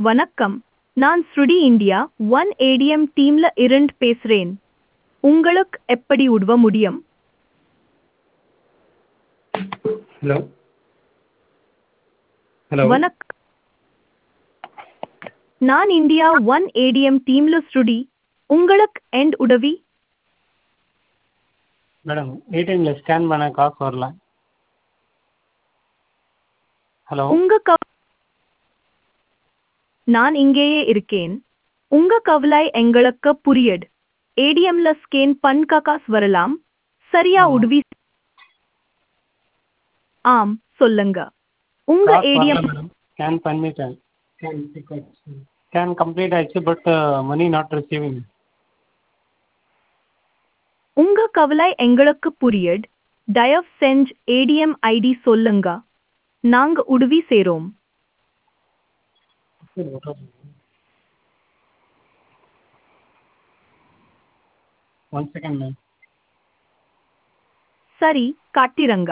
வணக்கம் நான் ஸ்ருடி இந்தியா ஒன் ஏடிஎம் டீம்ல இருந்து பேசுறேன் உங்களுக்கு எப்படி உதவ முடியும் ஹலோ ஹலோ வணக்கம் நான் இந்தியா ஒன் ஏடிஎம் டீம்ல ஸ்ருடி உங்களுக்கு எண்ட் உதவி மேடம் ஏடிஎம்ல ஸ்கேன் பண்ண காசு வரல ஹலோ உங்க கவ நான் இங்கேயே இருக்கேன் உங்க கவலை எங்களுக்கு புரியுது ஏடிஎம்ல ஸ்கேன் பண்ண காசு வரலாம் சரியா ஆமா. உதவி ஆம் சொல்லுங்க உங்க காசு வரல ஏடிஎம் மேடம் ஸ்கேன் பண்ணிட்டேன் ஸ்கேன் கம்ப்ளீட் ஆயிடுச்சு பட் மணி நாட் ரிசீவிங் உங்க கவலை எங்களுக்கு புரியுது தயவு செஞ்சு ஏடிஎம் ஐடி சொல்லுங்க நாங்க உதவி செய்றோம் ஒன் செகண்ட் மேம் சரி காட்டிரங்க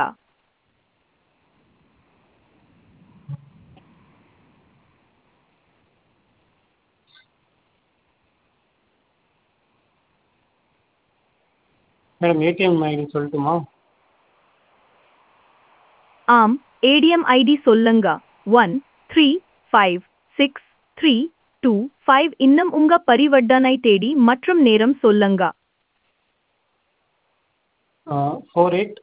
மேடம் ஏடிஎம் ஐடி சொல்லட்டுமா ஆம் ஏடிஎம் ஐடி சொல்லுங்க one three five six three two five இன்னும் உங்க பரிவர்த்தனை தேதி மற்றும் நேரம் சொல்லுங்க four eight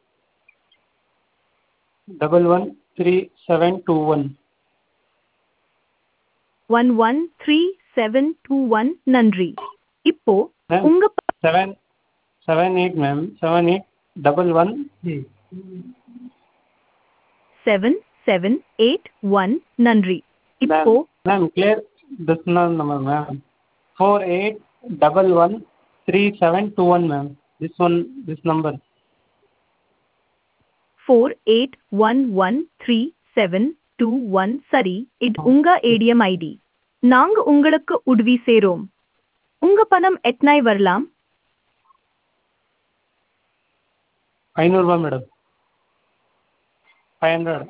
double one three seven two one one one three seven two one நன்றி இப்போ மேம் உங்க ப- seven seven eight ma'am seven eight double one seven seven eight one நன்றி இப்போ ma'am clear this number ma'am four eight double one three seven two one ma'am this one this number four eight one one three seven two one சரி இது உங்க ATM ID நாங்க உங்களுக்கு உதவி செய்றோம் உங்க பணம் எத்தனாய் வரலாம் ஐநூறுரூபா மேடம் ஃபைவ் ஹண்ட்ரட்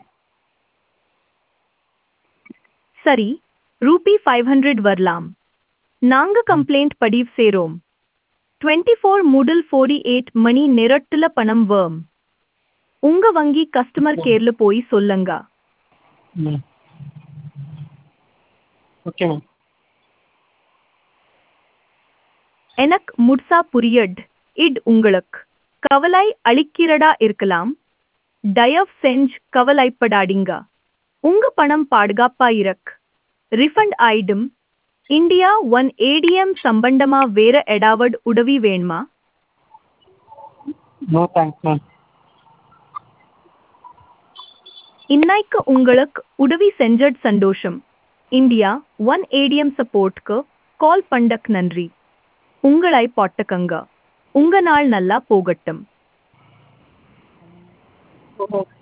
சரி ரூபி ஃபைவ் ஹண்ட்ரட் வரலாம் நாங்க கம்ப்ளைண்ட் பதிவு செய்றோம் டுவெண்ட்டி ஃபோர் முதல் ஃபோர்டி எயிட் மணி நேரத்துல பணம் வரும் உங்க வங்கி கஸ்டமர் கேர்ல போய் சொல்லுங்க ம் ஓகே மேம் எனக்கு முட்சா புரியட் இட் உங்களுக்கு கவலை அளிக்கிறதா இருக்கலாம் தயவு செஞ்சு கவலைப்படாதீங்க உங்க பணம் பாதுகாப்பா இருக்கு ரிஃபண்ட் ஆயிடும் இந்தியா ஒன் ஏடிஎம் சம்பந்தமா வேற ஏதாவது உதவி வேணுமா நோ தேங்க்ஸ் மேம் இன்னைக்கு உங்களுக்கு உதவி செஞ்சது சந்தோஷம் இந்தியா ஒன் ஏடிஎம் சப்போர்ட்க்கு கால் பண்ணக் நன்றி உங்களை போட்டுக்கங்க உங்க நாள் நல்லா போகட்டும்